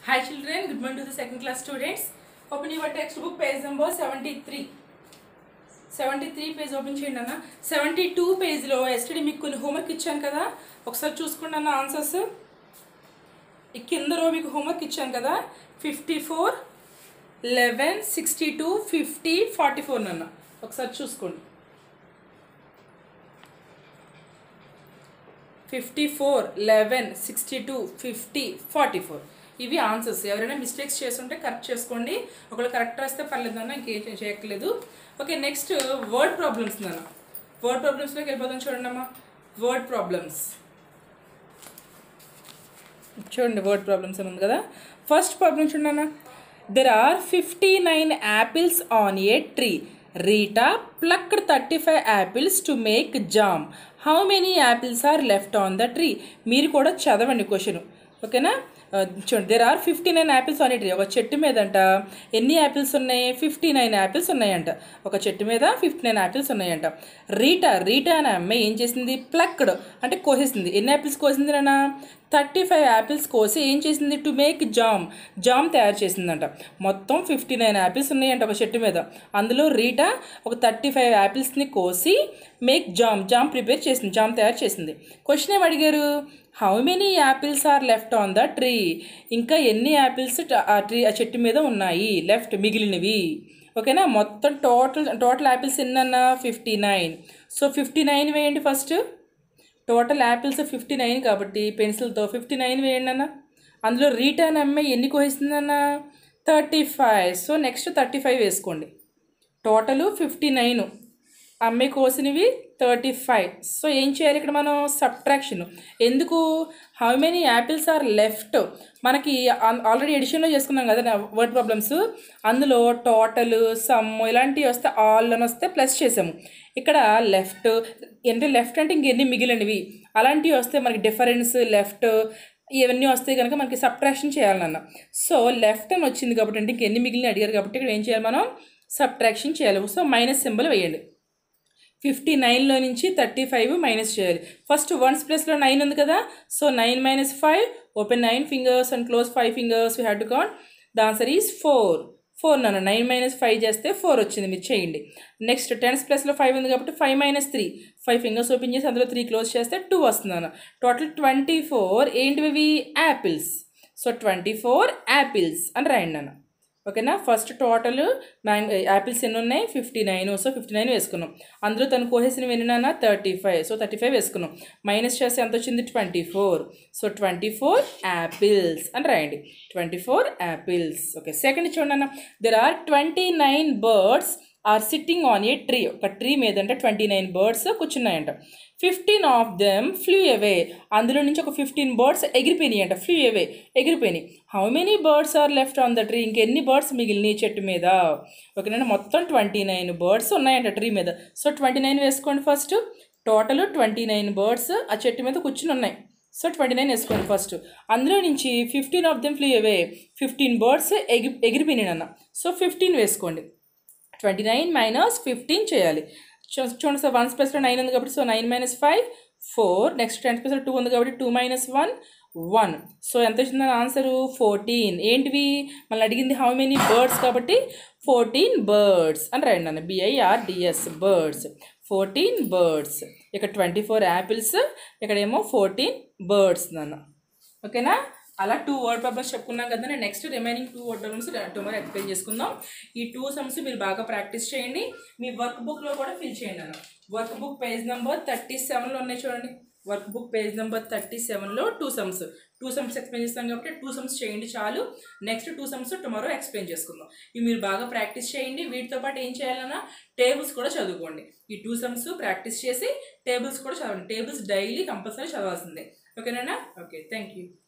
Hi children, good morning to the second class students. Open your textbook page number 73. 73 page open చేయండి అన్న seventy two పేజ్లో STD మీకు కొన్ని homework ఇచ్చాను కదా ఒకసారి చూసుకోండి అన్న ఆన్సర్స్ ఈ కింద రో మీకు హోంవర్క్ ఇచ్చాను కదా fifty four eleven sixty two fifty forty four అన్న ఒకసారి చూసుకోండి fifty four eleven sixty two fifty forty four ఇవి ఆన్సర్స్ ఎవరైనా మిస్టేక్స్ చేస్తుంటే కరెక్ట్ చేసుకోండి ఒకవేళ కరెక్ట్ రాస్తే పర్లేదు అన్న ఇంకేం చేయట్లేదు ఓకే నెక్స్ట్ వర్డ్ ప్రాబ్లమ్స్ నాన్న వర్డ్ ప్రాబ్లమ్స్లోకి వెళ్ళిపోతాం చూడండి అమ్మా వర్డ్ ప్రాబ్లమ్స్ చూడండి వర్డ్ ప్రాబ్లమ్స్ అని ఉంది కదా ఫస్ట్ ప్రాబ్లం చూడండి అన్న there are fifty nine apples on a tree Rita plucked thirty five apples to make jam how many apples are left on the tree మీరు కూడా చదవండి క్వశ్చన్ ఓకేనా ఆ, చూడండి there are fifty nine apples on a tree ఒక చెట్టు మీదంట ఎన్ని apples ఉన్నాయి ఫిఫ్టీ నైన్ యాపిల్స్ ఉన్నాయంట ఒక చెట్టు మీద ఫిఫ్టీ నైన్ యాపిల్స్ ఉన్నాయంట రీటా రీటా అనే అమ్మాయి ఏం చేసింది ప్లక్డ్ అంటే కోసేసింది ఎన్ని యాపిల్స్ కోసింది నాన్న థర్టీ ఫైవ్ యాపిల్స్ కోసి ఏం చేసింది టు మేక్ జామ్ జామ్ తయారు చేసిందంట మొత్తం ఫిఫ్టీ నైన్ యాపిల్స్ ఉన్నాయంట ఒక చెట్టు మీద అందులో రీటా ఒక థర్టీ ఫైవ్ యాపిల్స్ని కోసి మేక్ జామ్ జామ్ ప్రిపేర్ చేసింది జామ్ తయారు చేసింది క్వశ్చన్ ఏం అడిగారు how many apples are left on the tree ఇంకా ఎన్ని యాపిల్స్ ఆ ట్రీ ఆ చెట్టు మీద ఉన్నాయి లెఫ్ట్ మిగిలినవి ఓకేనా మొత్తం టోటల్ టోటల్ యాపిల్స్ ఎన్నన్నా fifty nine so fifty nine వేయండి first total apples fifty nine కాబట్టి పెన్సిల్తో ఫిఫ్టీ నైన్ వేయండి అన్న అందులో రీటర్న్ అమ్మాయి ఎన్ని కోసిస్తుందన్న thirty five so next thirty five వేసుకోండి టోటల్ ఫిఫ్టీ నైన్ అమ్మాయి కోసినవి థర్టీ ఫైవ్ సో ఏం చేయాలి ఇక్కడ మనం సబ్ట్రాక్షన్ ఎందుకు how many apples are left మనకి ఆల్రెడీ ఎడిషన్లో చేసుకున్నాం కదా వర్డ్ ప్రాబ్లమ్స్ అందులో టోటల్ సమ్ ఇలాంటివి వస్తే ఆల్ అని వస్తే ప్లస్ చేసాము ఇక్కడ లెఫ్ట్ అంటే లెఫ్ట్ అంటే ఇంకెన్ని మిగిలినవి అలాంటివి వస్తే మనకి డిఫరెన్స్ లెఫ్ట్ ఇవన్నీ వస్తాయి కనుక మనకి సబ్ట్రాక్షన్ చేయాలన్న సో లెఫ్ట్ అని వచ్చింది కాబట్టి అంటే ఇంకెన్ని మిగిలిన అడిగారు కాబట్టి ఇక్కడ ఏం చేయాలి మనం సబ్ట్రాక్షన్ చేయాలి సో మైనస్ సింబల్ వేయండి ఫిఫ్టీ నైన్లో నుంచి థర్టీ ఫైవ్ మైనస్ చేయాలి ఫస్ట్ వన్స్ ప్లస్లో నైన్ ఉంది కదా so nine minus five open nine fingers and close five fingers we had to count the answer is four four నన్ను nine minus five చేస్తే four వచ్చింది మీరు చేయండి నెక్స్ట్ టెన్స్ ప్లస్లో ఫైవ్ ఉంది కాబట్టి five minus three five fingers open చేసి అందులో త్రీ క్లోజ్ చేస్తే టూ వస్తుంది టోటల్ ట్వంటీ ఫోర్ ఏంటివి apples so twenty four apples అని రాయండి అన్న ఓకేనా ఫస్ట్ టోటల్ మ్యాంగో యాపిల్స్ ఎన్ని ఉన్నాయి fifty nine so fifty nine వేసుకున్నాం అందులో తను కోసేసిన ఎన్ని thirty five so thirty five వేసుకున్నాం మైనస్ చేస్తే ఎంత వచ్చింది twenty four so twenty four apples అని రాయండి twenty four apples okay second చూడండి అన్న there are twenty nine birds are sitting on a tree ఒక ట్రీ మీద అంటే ట్వంటీ నైన్ బర్డ్స్ కూర్చున్నాయంట fifteen of them flew away అందులో నుంచి ఒక ఫిఫ్టీన్ బర్డ్స్ ఎగిరిపోయినాయి అంట ఫ్లూ అవే ఎగిరిపోయినాయి how many birds are left on the tree ఇంకెన్ని బర్డ్స్ మిగిలినాయి చెట్టు మీద ఓకేనా మొత్తం ట్వంటీ నైన్ బర్డ్స్ ఉన్నాయంట ట్రీ మీద సో ట్వంటీ నైన్ వేసుకోండి first total twenty nine birds ఆ చెట్టు మీద కూర్చుని ఉన్నాయి సో ట్వంటీ నైన్ వేసుకోండి ఫస్ట్ అందులో నుంచి fifteen of them flew away fifteen birds ఎగి ఎగిరిపోయినాయి అన్న సో ఫిఫ్టీన్ వేసుకోండి ట్వంటీ నైన్ మైనస్ ఫిఫ్టీన్ చేయాలి చూ- చూడండి సార్ వన్స్ ప్లస్లో నైన్ ఉంది కాబట్టి so nine minus five four next ten ప్లస్లో టూ ఉంది కాబట్టి two minus one one so ఎంత వచ్చిందని ఆన్సరు ఫోర్టీన్ ఏంటివి మళ్ళీ అడిగింది హౌ మెనీ బర్డ్స్ కాబట్టి ఫోర్టీన్ బర్డ్స్ అని రండి అన్న బిఐఆర్డిఎస్ బర్డ్స్ ఫోర్టీన్ బర్డ్స్ ఇక్కడ ట్వంటీ ఫోర్ యాపిల్స్ ఇక్కడేమో ఫోర్టీన్ బర్డ్స్ అన్న ఓకేనా అలా టూ వర్డ్ ప్రాబ్లమ్స్ చెప్పుకున్నాం కదా next remaining two word problems tomorrow explain చేసుకుందాం ఈ టూ సమ్స్ మీరు బాగా ప్రాక్టీస్ చేయండి మీ వర్క్ బుక్లో కూడా ఫిల్ చేయండి అన్న workbook page number thirty సెవెన్లో ఉన్నాయి చూడండి workbook page number thirty సెవెన్లో two sums two sums explain చేస్తాం కాబట్టి టూ సమ్స్ చేయండి చాలు next two sums tomorrow explain చేసుకుందాం ఇవి మీరు బాగా ప్రాక్టీస్ చేయండి వీటితో పాటు ఏం చేయాలన్నా టేబుల్స్ కూడా చదువుకోండి ఈ టూ సమ్స్ ప్రాక్టీస్ చేసి టేబుల్స్ కూడా చదవండి టేబుల్స్ డైలీ కంపల్సరీ చదవాల్సిందే ఓకేనా ఓకే థ్యాంక్ యూ